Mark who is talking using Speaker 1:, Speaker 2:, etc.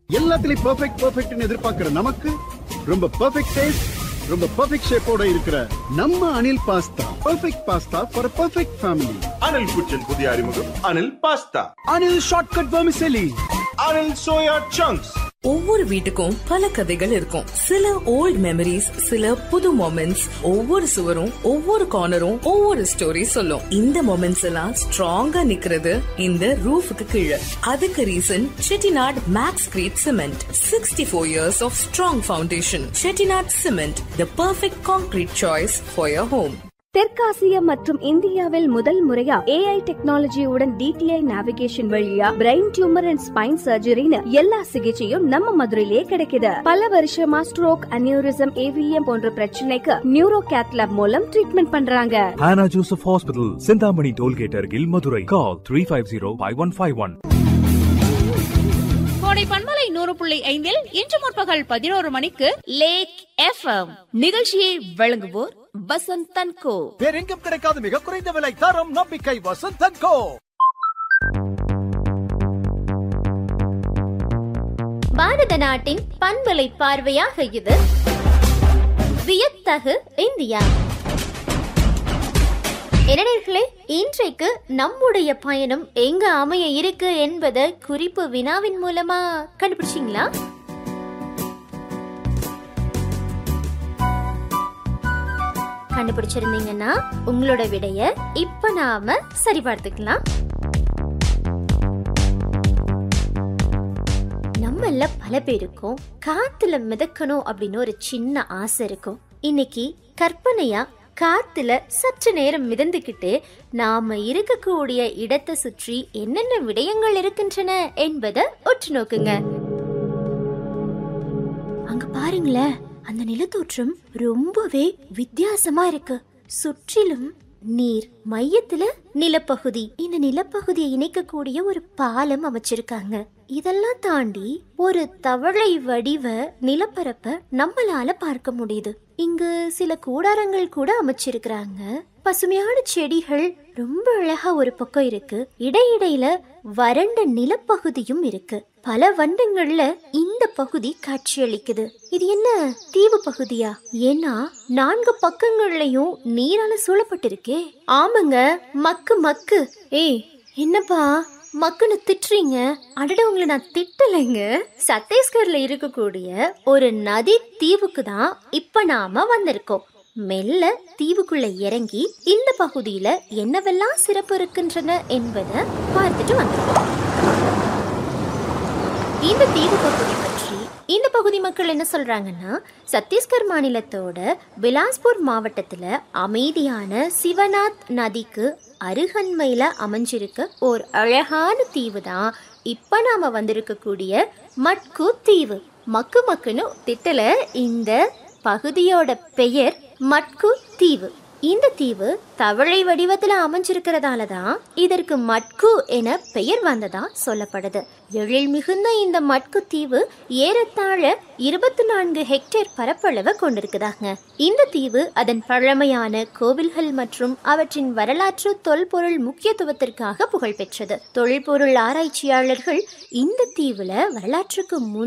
Speaker 1: எல்லாத்துலயும் பெர்ஃபெக்ட் பெர்ஃபெக்ட்னு எதிர்பார்க்கிற நமக்கு ரொம்ப பெர்ஃபெக்ட் டேஸ்ட் ரொம்ப பெர்ஃபெக்ட் ஷேப்போட இருக்கிற நம்ம Anil pasta perfect pasta for perfect family
Speaker 2: Anil kitchen புதிய அறிமுகம் Anil pasta
Speaker 1: Anil shortcut vermicelli
Speaker 2: Anil soya chunks
Speaker 3: ஒவ்வொரு வீட்டுக்கும் பல கதைகள் இருக்கும் சில ஓல்ட் மெமரிஸ் சில புது மொமெண்ட்ஸ் ஒவ்வொரு சுவரும் ஒவ்வொரு கார்னரும் ஒவ்வொரு ஸ்டோரி சொல்லும் இந்த மொமெண்ட்ஸ் எல்லாம் ஸ்ட்ராங்கா நிக்கிறது இந்த ரூஃபுக்கு கீழே அதுக்கு reason Chettinad Maxcrete cement sixty four years of strong foundation Chettinad cement the perfect concrete choice for your home
Speaker 4: தெற்காசியா மற்றும் இந்தியாவில் முதல் முறையா ஏஐ டெக்னாலஜியுடன் டிடிஐ நேவிகேஷன் வழியா பிரெயின் டியூமர் அண்ட் ஸ்பைன் சர்ஜரின்னு எல்லா சிகிச்சையும் நம்ம மதுரையிலே கிடைக்குது பல வருஷமா ஸ்ட்ரோக் அனியூரிசம் ஏவிஎம் போன்ற பிரச்சனைக்கு நியூரோ கேத்லாப் மூலம் ட்ரீட்மெண்ட் பண்றாங்க
Speaker 5: Hannah Joseph Hospital, Sindhamani Tollgate, Argil, Madurai. Call 350-5151.
Speaker 6: கோடை பண்பலை நூறு புள்ளி ஐந்தில் இன்று முற்பகல் பதினோரு மணிக்கு லேக் எஃப்எம் நிகழ்ச்சியை வழங்குவோர் வசந்த் தன்கோ
Speaker 7: வேறெங்கும் கிடைக்காத மிக குறைந்த விலை தரம் நம்பிக்கை வசந்தன் கோ
Speaker 8: பாரத நாட்டின் பண்பலை பார்வையாக இது வியத்தகு இந்தியா இளைஞர்களே இன்றைக்கு நம்முடைய பயணம் எங்க அமைய இருக்கு என்பதை குறிப்பு வினாவின் மூலமா கண்டுபிடிச்சிங்களா கண்டுபிடிச்சிருந்தீங்கன்னா உங்களோட விடைய இப்ப நாம சரி பார்த்துக்கலாம் நம்மள பல பேருக்கும் காத்துல மிதக்கணும் அப்படின்னு ஒரு சின்ன ஆசை இருக்கும் இன்னைக்கு கற்பனையா காத்துல சற்று நேரம் மிதந்துக்கிட்டு நாம இருக்கக்கூடிய இடத்தை சுற்றி என்னென்ன விடயங்கள் இருக்கின்றன என்பதை உற்று நோக்குங்க அங்க பாருங்களேன் அந்த நிலத்தோற்றம் ரொம்பவே வித்தியாசமா இருக்கு சுற்றிலும் நீர் மையத்துல நிலப்பகுதி இந்த நிலப்பகுதியை இணைக்கக்கூடிய ஒரு பாலம் அமைச்சிருக்காங்க இதெல்லாம் தாண்டி ஒரு தவளை வடிவ நிலப்பரப்ப நம்மளால பார்க்க முடியுது இங்கு சில கூடாரங்கள் கூட அமைச்சிருக்கிறாங்க பசுமையான செடிகள் ரொம்ப அழகா ஒரு பக்கம் இருக்கு இடையிடையில வறண்ட நிலப்பகுதியும் இருக்கு பல வண்டங்கள்ல இந்த பகுதி காட்சியளிக்குது இது என்ன தீவு பகுதியா ஏன்னா நான்கு பக்கங்கள்லயும் நீரால சூழப்பட்டிருக்கே ஆமாங்க மக்கு மக்கு ஏய் என்னப்பா மக்குன்னு திட்டுறீங்க அடட உங்களை நான் திட்டலைங்க சத்தீஸ்கர்ல இருக்கக்கூடிய ஒரு நதி தீவுக்கு தான் இப்ப நாம வந்திருக்கோம் மெல்ல தீவுக்குள்ள இறங்கி இந்த பகுதியில என்னவெல்லாம் சிறப்பு இருக்கின்றன என்பதை பார்த்துட்டு வந்திருக்கோம் இந்த தீவு பகுதி பற்றி இந்த பகுதி மக்கள் என்ன சொல்றாங்கன்னா சத்தீஸ்கர் மாநிலத்தோட பிலாஸ்பூர் மாவட்டத்துல அமைதியான சிவநாத் நதிக்கு அருகன்மையில அமைஞ்சிருக்க ஒரு அழகான தீவு தான் இப்ப நாம வந்திருக்கக்கூடிய மட்கு தீவு மக்கு மக்குன்னு திட்டல இந்த பகுதியோட பெயர் மட்கு தீவு இந்த தீவு தவளை வடிவத்துல அமைஞ்சிருக்கிறதால தான் இதற்கு மட்கு என பெயர் வந்ததா சொல்லப்படுது எழில் மிகுந்த இந்த மட்கு தீவு ஏறத்தாழ இருபத்தி நான்கு ஹெக்டேர் பரப்பளவை கொண்டிருக்குதாங்க இந்த தீவு அதன் பழமையான கோவில்கள் மற்றும் அவற்றின் வரலாற்று தொல்பொருள் முக்கியத்துவத்திற்காக புகழ்பெற்றது தொல்பொருள் ஆராய்ச்சியாளர்கள் இந்த தீவுல வரலாற்றுக்கு முன்